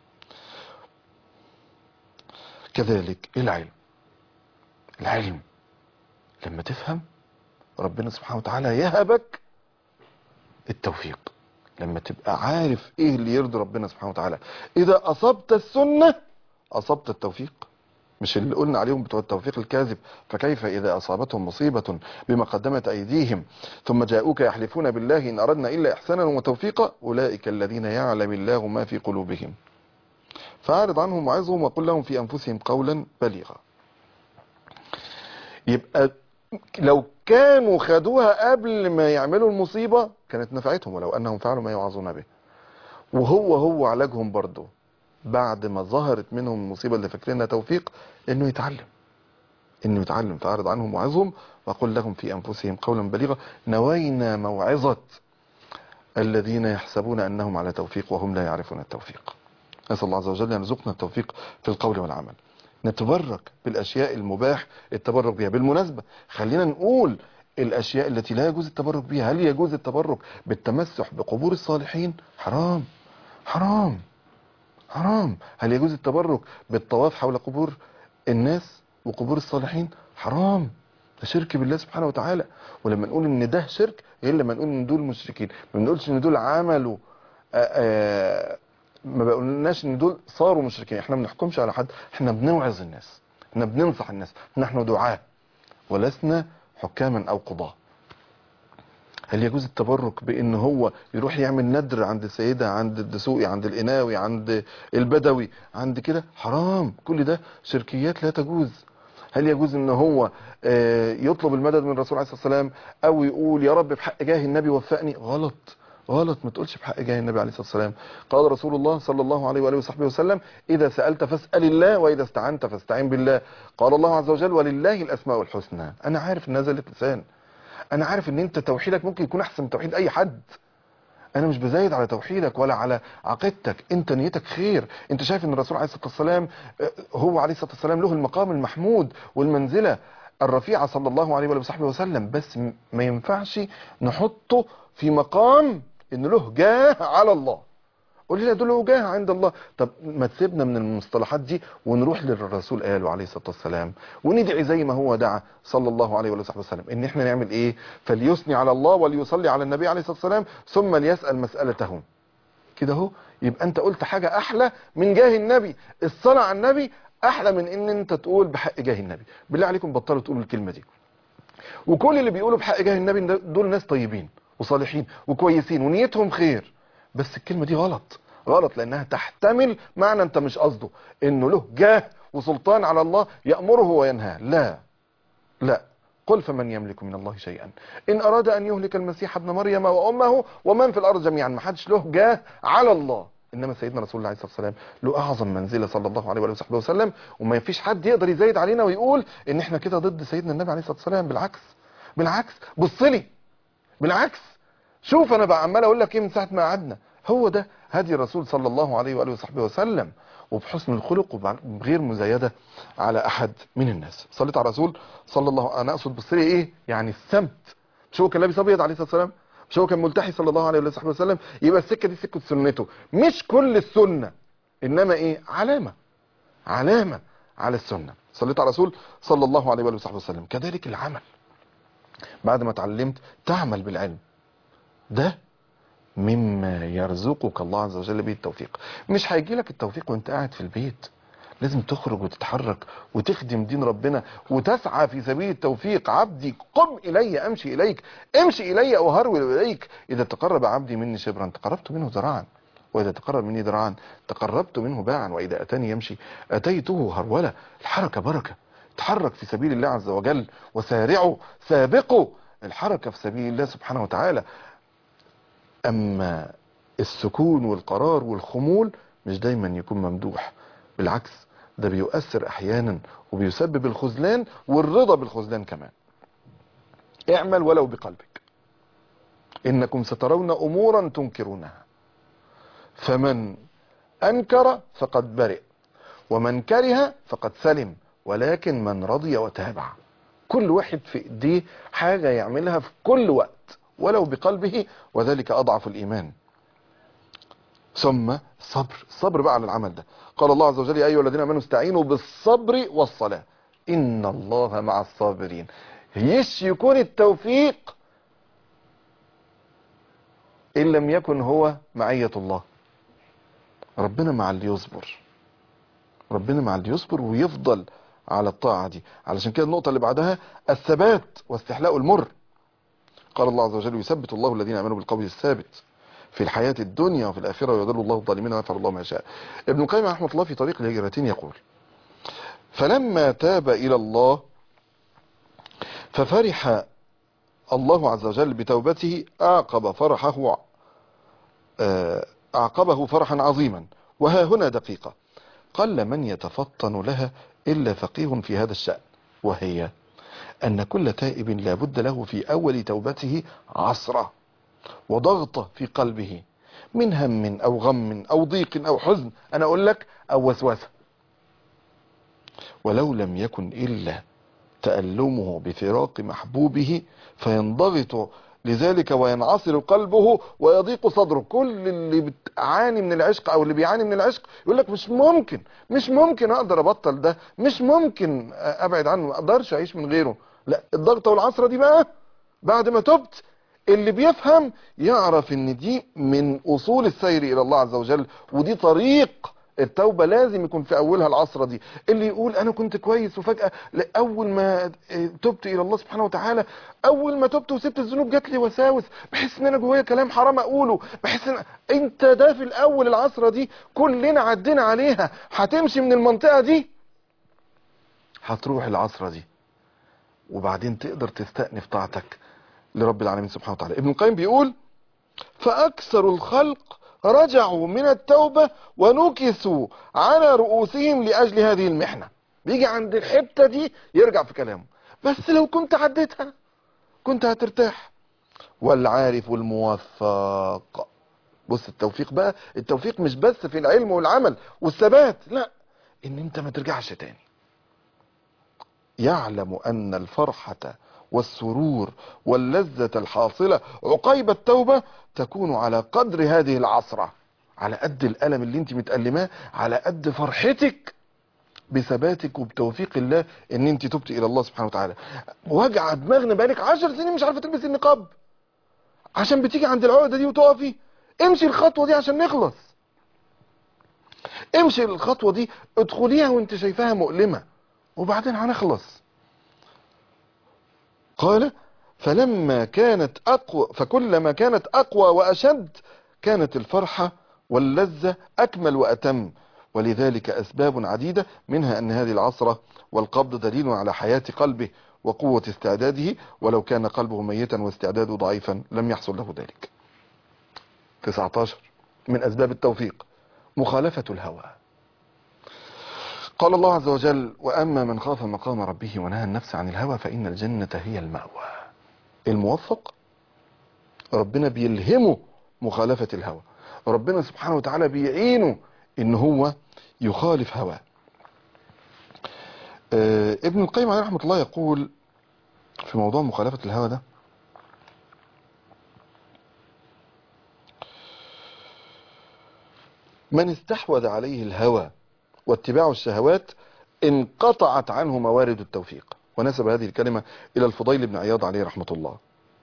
كذلك العلم العلم لما تفهم ربنا سبحانه وتعالى يهبك التوفيق لما تبقى عارف ايه اللي يرضي ربنا سبحانه وتعالى اذا اصبت السنة اصبت التوفيق مش اللي قلنا عليهم بتوع التوفيق الكاذب فكيف اذا اصابتهم مصيبة بما قدمت ايديهم ثم جاءوك يحلفون بالله ان اردنا الا احسانا وتوفيقا اولئك الذين يعلم الله ما في قلوبهم فاعرض عنهم وعظهم وقل لهم في انفسهم قولا بليغا يبقى لو كانوا خدوها قبل ما يعملوا المصيبة كانت نفعتهم ولو انهم فعلوا ما يوعظون به وهو هو علاجهم برضه بعد ما ظهرت منهم المصيبة اللي فاكرينها توفيق انه يتعلم انه يتعلم فاعرض عنهم وعظهم وقل لهم في انفسهم قولا بليغا نوينا موعظة الذين يحسبون انهم على توفيق وهم لا يعرفون التوفيق نسأل الله عز وجل أن يرزقنا التوفيق في القول والعمل نتبرك بالأشياء المباح التبرك بها بالمناسبة خلينا نقول الأشياء التي لا يجوز التبرك بها هل يجوز التبرك بالتمسح بقبور الصالحين حرام حرام حرام هل يجوز التبرك بالطواف حول قبور الناس وقبور الصالحين حرام ده شرك بالله سبحانه وتعالى ولما نقول ان ده شرك غير لما نقول ان دول مشركين ما بنقولش ان دول عملوا آآ آآ ما بقولناش ان دول صاروا مشركين احنا ما بنحكمش على حد احنا بنوعظ الناس احنا بننصح الناس نحن دعاة ولسنا حكاما او قضاة هل يجوز التبرك بان هو يروح يعمل ندر عند السيدة عند الدسوقي عند القناوي عند البدوي عند كده حرام كل ده شركيات لا تجوز هل يجوز ان هو يطلب المدد من الرسول عليه الصلاة والسلام او يقول يا رب بحق جاه النبي وفقني غلط غلط ما تقولش بحق جاه النبي عليه الصلاة والسلام قال رسول الله صلى الله عليه وآله وصحبه وسلم إذا سألت فاسأل الله وإذا استعنت فاستعين بالله قال الله عز وجل ولله الأسماء الحسنى أنا عارف إن هذا لسان أنا عارف إن أنت توحيدك ممكن يكون أحسن من توحيد أي حد انا مش بزايد على توحيدك ولا على عقيدتك انت نيتك خير انت شايف ان الرسول عليه الصلاه والسلام آه، هو عليه الصلاه والسلام له المقام المحمود والمنزله الرفيعه صلى الله عليه وآله وصحبه وسلم بس م- ما ينفعش نحطه في مقام ان له جاه على الله قول لي لا دول وجاه عند الله طب ما تسيبنا من المصطلحات دي ونروح للرسول قاله عليه الصلاه والسلام وندعي زي ما هو دعا صلى الله عليه وآله وسلم ان احنا نعمل ايه فليثني على الله وليصلي على النبي عليه الصلاه والسلام ثم ليسال مسالته كده اهو يبقى انت قلت حاجه احلى من جاه النبي الصلاه على النبي احلى من ان انت تقول بحق جاه النبي بالله عليكم بطلوا تقولوا الكلمه دي وكل اللي بيقولوا بحق جاه النبي ده- دول ناس طيبين وصالحين وكويسين ونيتهم خير بس الكلمة دي غلط غلط لانها تحتمل معنى انت مش قصده انه له جاه وسلطان على الله يأمره وينهاه لا لا قل فمن يملك من الله شيئا ان اراد ان يهلك المسيح ابن مريم وامه ومن في الارض جميعا ما حدش له جاه على الله انما سيدنا رسول الله عليه الصلاه والسلام له اعظم منزله صلى الله عليه وآله وصحبه وسلم وما فيش حد يقدر يزايد علينا ويقول ان احنا كده ضد سيدنا النبي عليه الصلاه والسلام بالعكس بالعكس بص لي بالعكس شوف انا بقى عمال اقول لك ايه من ساعه ما قعدنا هو ده هدي الرسول صلى الله عليه واله وصحبه وسلم وبحسن الخلق وبغير مزايده على احد من الناس صليت على الرسول صلى الله انا اقصد بصري ايه يعني السمت مش هو كان لابس ابيض عليه الصلاه والسلام مش هو كان ملتحي صلى الله عليه واله وصحبه وسلم يبقى السكه دي سكه سنته مش كل السنه انما ايه علامه علامه على السنه صليت على الرسول صلى الله عليه واله وصحبه وسلم كذلك العمل بعد ما اتعلمت تعمل بالعلم ده مما يرزقك الله عز وجل به التوفيق مش هيجي لك التوفيق وانت قاعد في البيت لازم تخرج وتتحرك وتخدم دين ربنا وتسعى في سبيل التوفيق عبدي قم إلي أمشي إليك امشي إلي أهرول إليك إذا تقرب عبدي مني شبرا تقربت منه ذراعا وإذا تقرب مني ذراعا تقربت منه باعا وإذا أتاني يمشي أتيته هرولة الحركة بركة تحرك في سبيل الله عز وجل وسارعوا سابقوا الحركة في سبيل الله سبحانه وتعالى أما السكون والقرار والخمول مش دايما يكون ممدوح بالعكس ده بيؤثر أحيانا وبيسبب الخذلان والرضا بالخذلان كمان اعمل ولو بقلبك إنكم سترون أمورا تنكرونها فمن أنكر فقد برئ ومن كره فقد سلم ولكن من رضي وتابع كل واحد في ايديه حاجة يعملها في كل وقت ولو بقلبه وذلك أضعف الإيمان ثم الصبر الصبر بقى على العمل ده قال الله عز وجل يا أيها الذين آمنوا استعينوا بالصبر والصلاة إن الله مع الصابرين يش يكون التوفيق إن لم يكن هو معية الله ربنا مع اللي يصبر ربنا مع اللي يصبر ويفضل على الطاعة دي علشان كده النقطة اللي بعدها الثبات واستحلاء المر قال الله عز وجل يثبت الله الذين امنوا بالقول الثابت في الحياة الدنيا وفي الآخرة ويضل الله الظالمين ويفعل الله ما يشاء ابن القيم رحمه الله في طريق الهجرتين يقول فلما تاب إلى الله ففرح الله عز وجل بتوبته أعقب فرحه آه، أعقبه فرحا عظيما وها هنا دقيقة قل من يتفطن لها إلا فقيه في هذا الشأن وهي أن كل تائب لا بد له في أول توبته عصرة وضغطة في قلبه من هم أو غم أو ضيق أو حزن أنا أقول لك أو وسوسة ولو لم يكن إلا تألمه بفراق محبوبه فينضغط لذلك وينعصر قلبه ويضيق صدره كل اللي بتعاني من العشق او اللي بيعاني من العشق يقول لك مش ممكن مش ممكن اقدر ابطل ده مش ممكن ابعد عنه ما اقدرش اعيش من غيره لا الضغطه والعصره دي بقى بعد ما تبت اللي بيفهم يعرف ان دي من اصول السير الى الله عز وجل ودي طريق التوبة لازم يكون في أولها العصرة دي اللي يقول أنا كنت كويس وفجأة أول ما تبت إلى الله سبحانه وتعالى أول ما تبت وسبت الذنوب جات لي وساوس بحس إن أنا جوايا كلام حرام أقوله بحس إن أنت ده في الأول العصرة دي كلنا عدينا عليها هتمشي من المنطقة دي هتروح العصرة دي وبعدين تقدر تستأنف طاعتك لرب العالمين سبحانه وتعالى ابن القيم بيقول فأكثر الخلق رجعوا من التوبة ونكسوا على رؤوسهم لأجل هذه المحنة بيجي عند الحتة دي يرجع في كلامه بس لو كنت عديتها كنت هترتاح والعارف الموفق بص التوفيق بقى التوفيق مش بس في العلم والعمل والثبات لا ان انت ما ترجعش تاني يعلم ان الفرحة والسرور واللذة الحاصلة عقيب التوبة تكون على قدر هذه العصرة على قد الألم اللي انت متألماه على قد فرحتك بثباتك وبتوفيق الله ان انت تبت الى الله سبحانه وتعالى وجع دماغنا بقالك عشر سنين مش عارفه تلبسي النقاب عشان بتيجي عند العقده دي وتقفي امشي الخطوه دي عشان نخلص امشي الخطوه دي ادخليها وانت شايفاها مؤلمه وبعدين هنخلص قال فلما كانت اقوى فكلما كانت اقوى واشد كانت الفرحه واللذه اكمل واتم ولذلك أسباب عديدة منها أن هذه العصرة والقبض دليل على حياة قلبه وقوة استعداده ولو كان قلبه ميتا واستعداده ضعيفا لم يحصل له ذلك 19 من أسباب التوفيق مخالفة الهوى قال الله عز وجل وأما من خاف مقام ربه ونهى النفس عن الهوى فإن الجنة هي المأوى الموفق ربنا بيلهمه مخالفة الهوى ربنا سبحانه وتعالى بيعينه ان هو يخالف هواه آه ابن القيم عليه رحمة الله يقول في موضوع مخالفة الهوى ده من استحوذ عليه الهوى واتباع الشهوات انقطعت عنه موارد التوفيق ونسب هذه الكلمة إلى الفضيل بن عياض عليه رحمة الله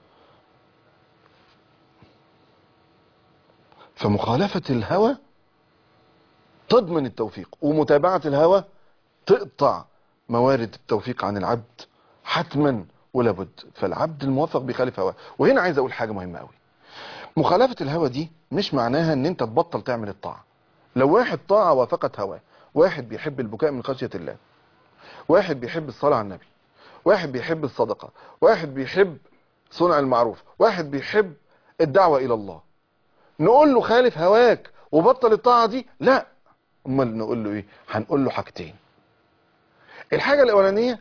فمخالفة الهوى تضمن التوفيق ومتابعة الهوى تقطع موارد التوفيق عن العبد حتما ولا بد فالعبد الموفق بيخالف هواه وهنا عايز اقول حاجة مهمة قوي مخالفة الهوى دي مش معناها ان انت تبطل تعمل الطاعة لو واحد طاعة وافقت هواه واحد بيحب البكاء من خشية الله واحد بيحب الصلاة على النبي واحد بيحب الصدقة واحد بيحب صنع المعروف واحد بيحب الدعوة الى الله نقول له خالف هواك وبطل الطاعة دي لا امال نقول له ايه هنقول له حاجتين الحاجة الاولانية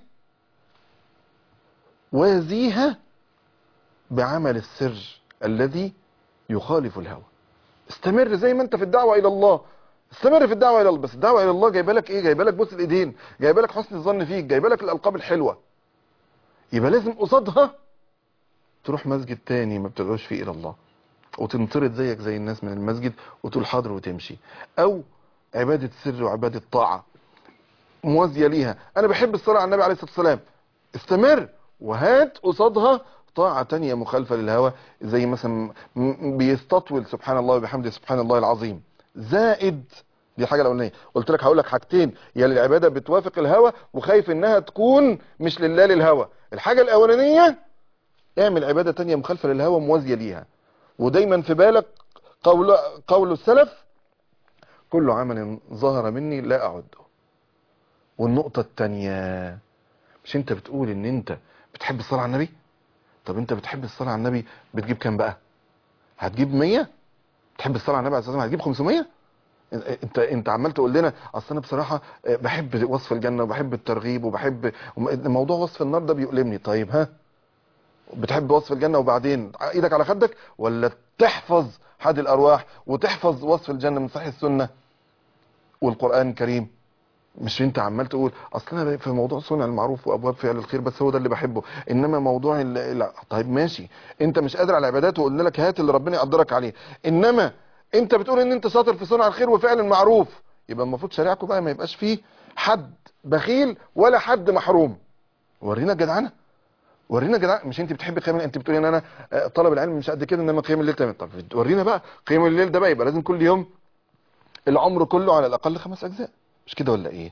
وازيها بعمل السر الذي يخالف الهوى استمر زي ما انت في الدعوة الى الله استمر في الدعوة الى الله بس الدعوة الى الله جايبه لك ايه جايبه لك بوس الايدين جايبه لك حسن الظن فيك جايبه لك الالقاب الحلوة يبقى لازم قصادها تروح مسجد تاني ما بتدعوش فيه الى الله وتنطرد زيك زي الناس من المسجد وتقول حاضر وتمشي او عبادة سر وعبادة طاعة موازية ليها انا بحب الصلاة على النبي عليه الصلاة والسلام استمر وهات قصادها طاعة تانية مخالفة للهوى زي مثلا بيستطول سبحان الله وبحمده سبحان الله العظيم زائد دي الحاجة الأولانية قلت لك هقول لك حاجتين يا العبادة بتوافق الهوى وخايف انها تكون مش لله للهوى الحاجة الأولانية اعمل عبادة تانية مخالفة للهوى موازية ليها ودايما في بالك قول قول السلف كل عمل ظهر مني لا أعده والنقطة التانية مش انت بتقول ان انت بتحب الصلاة على النبي طب انت بتحب الصلاة على النبي بتجيب كام بقى هتجيب 100 تحب الصلاة على النبي عليه الصلاة والسلام هتجيب 500 انت انت عمال تقول لنا اصل انا بصراحه بحب وصف الجنه وبحب الترغيب وبحب موضوع وصف النار ده بيؤلمني طيب ها بتحب وصف الجنه وبعدين ايدك على خدك ولا تحفظ حد الارواح وتحفظ وصف الجنه من صحيح السنه والقران الكريم مش انت عمال تقول اصل انا في موضوع صنع المعروف وابواب فعل الخير بس هو ده اللي بحبه انما موضوع لا طيب ماشي انت مش قادر على العبادات وقلنا لك هات اللي ربنا يقدرك عليه انما انت بتقول ان انت شاطر في صنع الخير وفعل المعروف يبقى المفروض شريعكم بقى ما يبقاش فيه حد بخيل ولا حد محروم ورينا جدعنه ورينا جدعنه مش انت بتحب قيام انت بتقولي ان انا طلب العلم مش قد كده انما قيام الليل تمام طب ورينا بقى قيام الليل ده بقى يبقى لازم كل يوم العمر كله على الاقل خمس اجزاء مش كده ولا ايه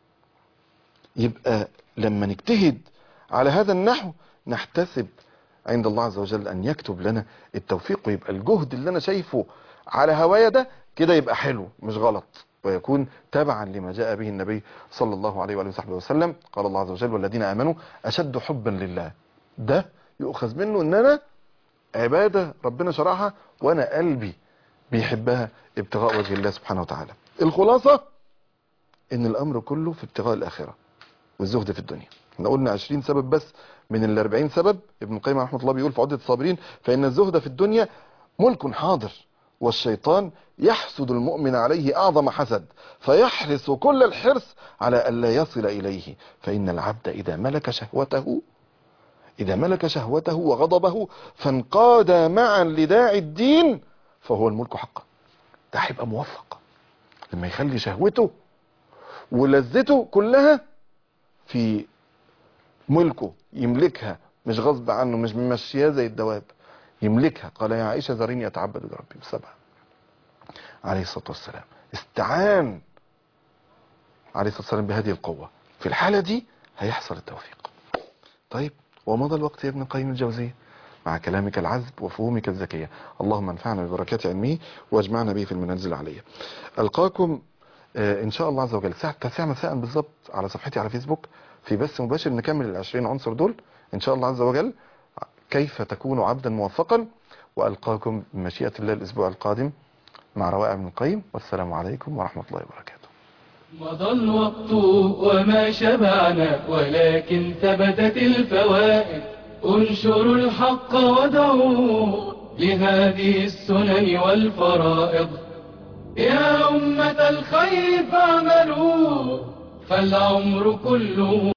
يبقى لما نجتهد على هذا النحو نحتسب عند الله عز وجل ان يكتب لنا التوفيق ويبقى الجهد اللي انا شايفه على هوايا ده كده يبقى حلو مش غلط ويكون تبعا لما جاء به النبي صلى الله عليه وآله وصحبه وسلم قال الله عز وجل والذين آمنوا أشد حبا لله ده يؤخذ منه ان انا عبادة ربنا شرعها وانا قلبي بيحبها ابتغاء وجه الله سبحانه وتعالى الخلاصة ان الامر كله في ابتغاء الاخرة والزهد في الدنيا احنا قلنا 20 سبب بس من ال 40 سبب ابن القيم رحمه الله بيقول في عدة الصابرين فان الزهد في الدنيا ملك حاضر والشيطان يحسد المؤمن عليه أعظم حسد فيحرص كل الحرص على ألا يصل إليه فإن العبد إذا ملك شهوته إذا ملك شهوته وغضبه فانقاد معا لداعي الدين فهو الملك حقا ده هيبقى موفق لما يخلي شهوته ولذته كلها في ملكه يملكها مش غصب عنه مش ممشيها زي الدواب يملكها قال يا عائشة ذريني أتعبد لربي بسبعة عليه الصلاة والسلام استعان عليه الصلاة والسلام بهذه القوة في الحالة دي هيحصل التوفيق طيب ومضى الوقت يا ابن القيم الجوزية مع كلامك العذب وفهومك الذكية اللهم انفعنا ببركات علمه واجمعنا به في المنازل العلية ألقاكم آه، إن شاء الله عز وجل الساعة 9 مساء بالظبط على صفحتي على فيسبوك في بث مباشر نكمل ال 20 عنصر دول إن شاء الله عز وجل كيف تكون عبدا موفقا وألقاكم بمشيئة الله الأسبوع القادم مع روائع ابن القيم والسلام عليكم ورحمة الله وبركاته مضى الوقت وما شبعنا ولكن ثبتت الفوائد انشروا الحق ودعوا لهذه السنن والفرائض يا أمة الخير فاعملوا فالعمر كله